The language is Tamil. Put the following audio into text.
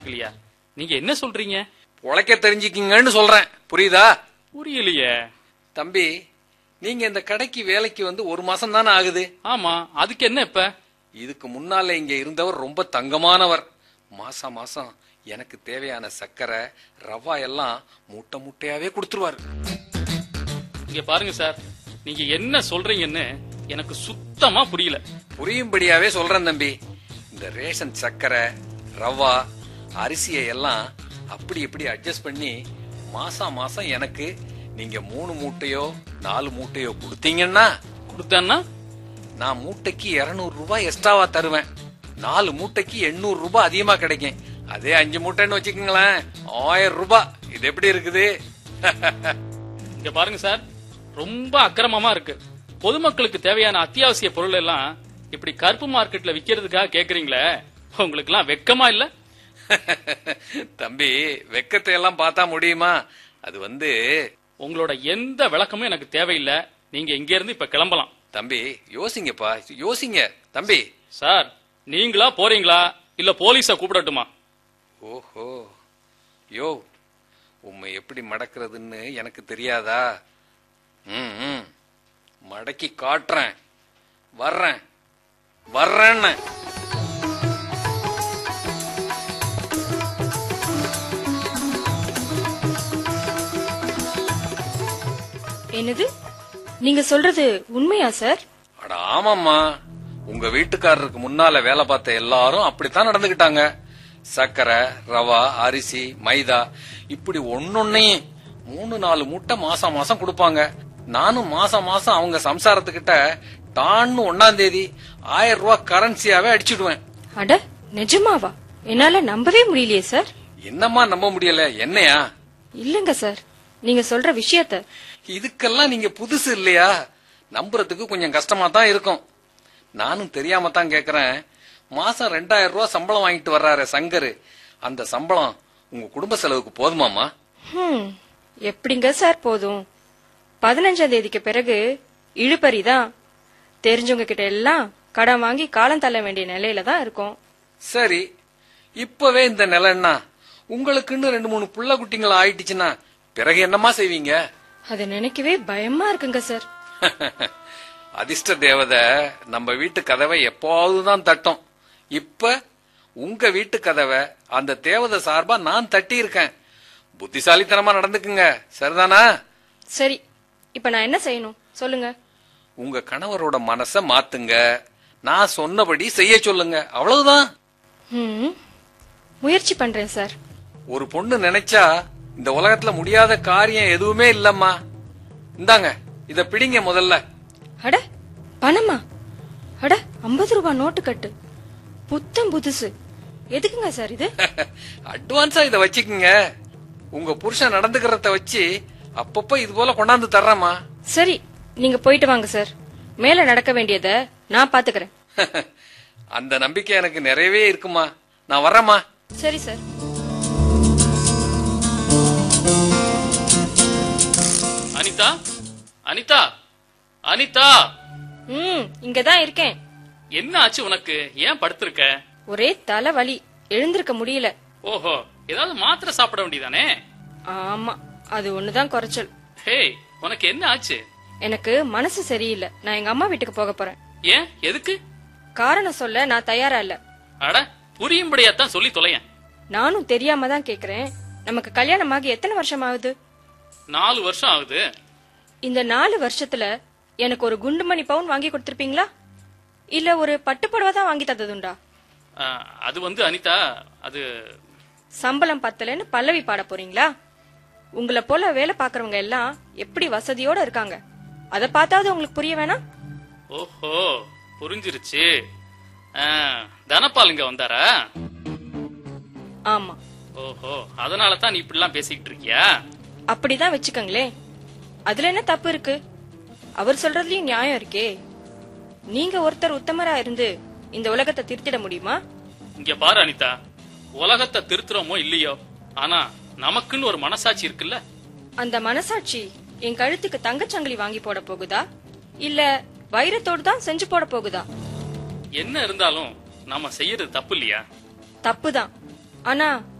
இல்லையா நீங்க என்ன சொல்றீங்க உழைக்க தெரிஞ்சுக்கிங்கன்னு சொல்றேன் புரியுதா புரியலையே தம்பி நீங்க இந்த கடைக்கு வேலைக்கு வந்து ஒரு மாசம் தானே ஆகுது ஆமா அதுக்கு என்ன இப்ப இதுக்கு முன்னால இங்க இருந்தவர் ரொம்ப தங்கமானவர் மாசம் மாசம் எனக்கு தேவையான சர்க்கரை ரவா எல்லாம் மூட்டை மூட்டையாவே கொடுத்துருவாரு இங்க பாருங்க சார் நீங்க என்ன சொல்றீங்கன்னு எனக்கு சுத்தமா புரியல புரியும்படியாவே சொல்றேன் தம்பி இந்த ரேஷன் சர்க்கரை ரவா அரிசியை எல்லாம் அப்படி இப்படி அட்ஜஸ்ட் பண்ணி மாசம் மாசம் எனக்கு நீங்க மூணு மூட்டையோ நாலு மூட்டையோ கொடுத்தீங்கன்னா கொடுத்தேன்னா நான் மூட்டைக்கு 200 ரூபாய் எக்ஸ்ட்ராவா தருவேன் நாலு மூட்டைக்கு 800 ரூபாய் அதிகமா கிடைக்கும் அதே அஞ்சு மூட்டைன்னு வச்சுக்கோங்களேன் ஆயிரம் ரூபாய் இது எப்படி இருக்குது இங்க பாருங்க சார் ரொம்ப அக்கிரமமா இருக்கு பொதுமக்களுக்கு தேவையான அத்தியாவசிய பொருள் எல்லாம் இப்படி கருப்பு மார்க்கெட்ல விக்கிறதுக்காக கேக்குறீங்களே உங்களுக்கு எல்லாம் வெக்கமா இல்ல தம்பி வெக்கத்தை எல்லாம் பார்த்தா முடியுமா அது வந்து உங்களோட எந்த விளக்கமும் எனக்கு தேவையில்லை நீங்க இங்க இருந்து இப்ப கிளம்பலாம் தம்பி யோசிங்கப்பா யோசிங்க தம்பி சார் நீங்களா போறீங்களா இல்ல போலீஸ கூப்பிடட்டுமா ஓஹோ யோ உம்மை எப்படி மடக்கிறதுன்னு எனக்கு தெரியாதா ம் ம். மடக்கி காட்டுறேன் வர்றேன் வர்றேன்னு என்னது நீங்க சொல்றது உண்மையா சார் அட ஆமாம்மா உங்க வீட்டுக்காரருக்கு முன்னால வேலை பார்த்த எல்லாரும் அப்படித்தான் நடந்துகிட்டாங்க சர்க்கரை ரவா அரிசி மைதா இப்படி ஒன்னொன்னையும் மூணு நாலு மூட்டை மாசம் மாசம் கொடுப்பாங்க நானும் மாசம் மாசம் அவங்க சம்சாரத்துக்கிட்ட டான்னு ஒன்னாம் தேதி ஆயிரம் ரூபாய் கரன்சியாவே அடிச்சிடுவேன் அட நிஜமாவா என்னால நம்பவே முடியலையே சார் என்னம்மா நம்ப முடியல என்னையா இல்லங்க சார் நீங்க சொல்ற விஷயத்த இதுக்கெல்லாம் நீங்க புதுசு இல்லையா நம்புறதுக்கு கொஞ்சம் கஷ்டமா தான் இருக்கும் நானும் தெரியாம தான் கேக்குறேன் மாசம் ரெண்டாயிரம் ரூபாய் சம்பளம் வாங்கிட்டு வர்றாரு சங்கரு அந்த சம்பளம் உங்க குடும்ப செலவுக்கு போதுமாமா ஹம், எப்படிங்க சார் போதும் பதினஞ்சாம் தேதிக்கு பிறகு இழுபறி தான் தெரிஞ்சவங்க கிட்ட எல்லாம் கடன் வாங்கி காலம் தள்ள வேண்டிய நிலையில தான் இருக்கும் சரி இப்பவே இந்த நிலைன்னா உங்களுக்குன்னு ரெண்டு மூணு புள்ள குட்டிங்களா ஆயிட்டுச்சுன்னா பிறகு என்னமா செய்வீங்க அதை நினைக்கவே பயமா இருக்குங்க சார் அதிர்ஷ்ட தேவதை நம்ம வீட்டு கதவை எப்போது தான் தட்டும் இப்ப உங்க வீட்டு கதவை அந்த தேவதை சார்பா நான் தட்டி இருக்கேன் புத்திசாலித்தனமா நடந்துக்குங்க சரிதானா சரி இப்ப நான் என்ன செய்யணும் சொல்லுங்க உங்க கணவரோட மனச மாத்துங்க நான் சொன்னபடி செய்ய சொல்லுங்க அவ்வளவுதான் ம், முயற்சி பண்றேன் சார் ஒரு பொண்ணு நினைச்சா இந்த உலகத்துல முடியாத காரியம் எதுவுமே இல்லம்மா இந்தாங்க இத பிடிங்க முதல்ல அட பணமா அட ஐம்பது ரூபாய் நோட்டு கட்டு புத்தம் புதுசு எதுக்குங்க சார் இது அட்வான்ஸா இத வச்சுக்குங்க உங்க புருஷன் நடந்துக்கிறத வச்சு அப்பப்ப இது போல கொண்டாந்து தர்றேம்மா சரி நீங்க போயிட்டு வாங்க சார் மேல நடக்க வேண்டியத நான் பாத்துக்கிறேன் அந்த நம்பிக்கை எனக்கு நிறையவே இருக்குமா நான் வரேம்மா சரி சார் அனிதா அனிதா அனிதா ம் இங்கதான் இருக்கேன் என்ன ஆச்சு உனக்கு ஏன் படுத்திருக்க ஒரே தலை வலி எழுந்திருக்க முடியல ஓஹோ ஏதாவது மாத்திரை சாப்பிட வேண்டியதானே ஆமா அது ஒண்ணுதான் குறைச்சல் ஹே உனக்கு என்ன ஆச்சு எனக்கு மனசு சரியில்லை நான் எங்க அம்மா வீட்டுக்கு போக போறேன் ஏன் எதுக்கு காரணம் சொல்ல நான் தயாரா இல்ல அட புரியும்படியாத்தான் சொல்லி தொலையேன் நானும் தெரியாம தான் கேக்குறேன் நமக்கு கல்யாணமாகி எத்தனை வருஷம் ஆகுது நாலு வருஷம் ஆகுது இந்த நாலு வருஷத்துல எனக்கு ஒரு குண்டுமணி பவுன் வாங்கி கொடுத்திருப்பீங்களா இல்ல ஒரு பட்டுப்புடவை தான் வாங்கி தந்ததுண்டா ஆ, அது வந்து அனிதா அது சம்பளம் பத்தலைன்னு பல்லவி பாட போறீங்களா உங்களை போல வேலை பாக்குறவங்க எல்லாம் எப்படி வசதியோட இருக்காங்க அத பார்த்தாவது உங்களுக்கு புரிய வேணாம் ஓஹோ புரிஞ்சிருச்சு ஆ, தனபால் இங்க வந்தாரா ஆமா ஓஹோ அதனால தான் நீ இப்படிலாம் பேசிக்கிட்டு இருக்கியா அப்படிதான் வச்சுக்கோங்களேன் அதுல என்ன தப்பு இருக்கு அவர் சொல்றதுலயும் நியாயம் இருக்கே நீங்க ஒருத்தர் உத்தமரா இருந்து இந்த உலகத்தை திருத்திட முடியுமா இங்க பாரு அனிதா உலகத்தை திருத்துறோமோ இல்லையோ ஆனா நமக்குன்னு ஒரு மனசாட்சி இருக்குல்ல அந்த மனசாட்சி என் கழுத்துக்கு தங்கச்சங்கிலி வாங்கி போட போகுதா இல்ல வைரத்தோடு தான் செஞ்சு போட போகுதா என்ன இருந்தாலும் நாம செய்யறது தப்பு இல்லையா தப்புதான் ஆனா